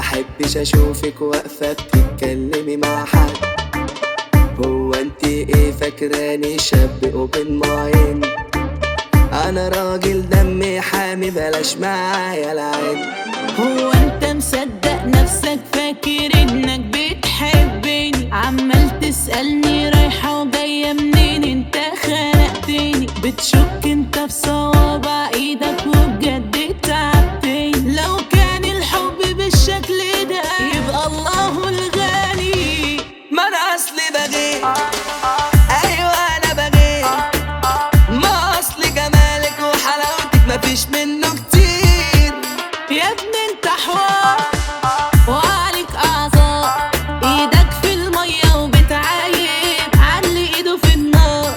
بحبش اشوفك واقفة بتتكلمي مع حد هو انت ايه فاكراني شاب اوبن مايند انا راجل دمي حامي بلاش معايا العين هو انت مصدق نفسك فاكر انك بتحبني عمال تسألني رايحة وجاية منين انت خنقتني بتشك انت في صوابع ايدك وبجد تعبتني لو كان الحب بالشكل ده يبقى الله الغني ما انا اصلي بغير ايوه انا بغير ما اصلي جمالك وحلاوتك مفيش منه كتير يا ابني انت حوار وعليك اعذار ايدك في المية وبتعايب علي ايده في النار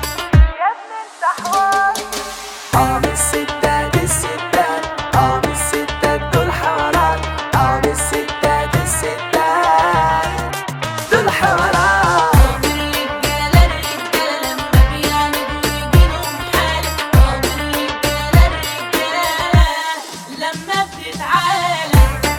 اه الستات الستات اه الستات دول حوارات اه الستات الستات دول حوارات الرجالة الرجالة لما بيعندوا يجيلهم حالة الرجالة الرجالة لما بتتعالى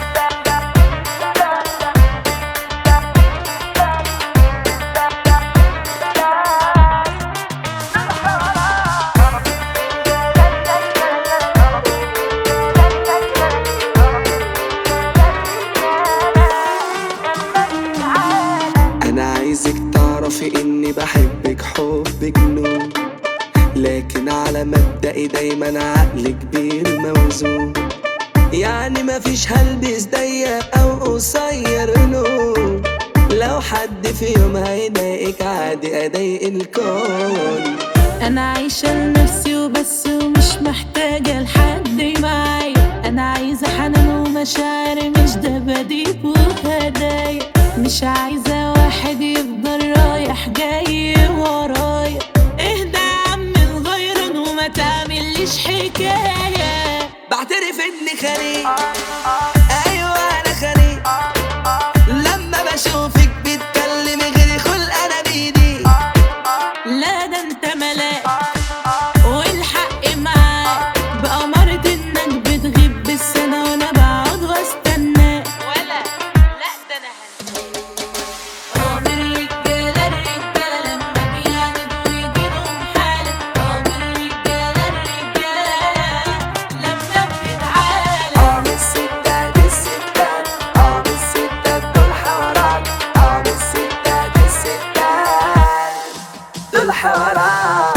انا عايزك تعرفي اني بحبك حب جنون لكن على مبدئي دايما عقلي كبير موزون يعني مفيش هلبس ضيق او قصير نوم لو حد في يوم هيضايقك عادي اضايق الكون انا عايشة لنفسي وبس ومش محتاجة لحد معايا انا عايزة حنان ومشاعر مش دباديب وهدايا مش عايزة واحد يفضل رايح جاي ورايا اهدى يا عم الغيران وما تعمليش حكاية بعترف اني خليق ايوه انا خليق لما بشوفك بتكلمي غيري خلق انا بايدي لا ده انت ملاك والحق معاك بأمارة انك بتغيب بالسنة وانا بقعد واستناك ولا لا ده انا هنساك الرجالة الرجالة لما بيعندوا يجيلهم حالة الرجالة الرجالة لما بتتعالى اه الستات الستات اه الستات دول حوارات اه الستات الستات دول حوارات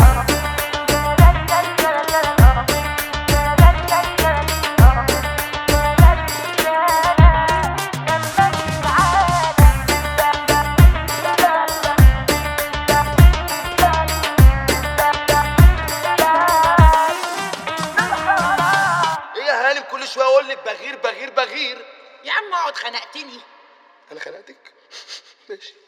ايه يا هانم كل شويه اقول لك بغير بغير بغير يا عم اقعد خنقتني انا خنقتك ماشي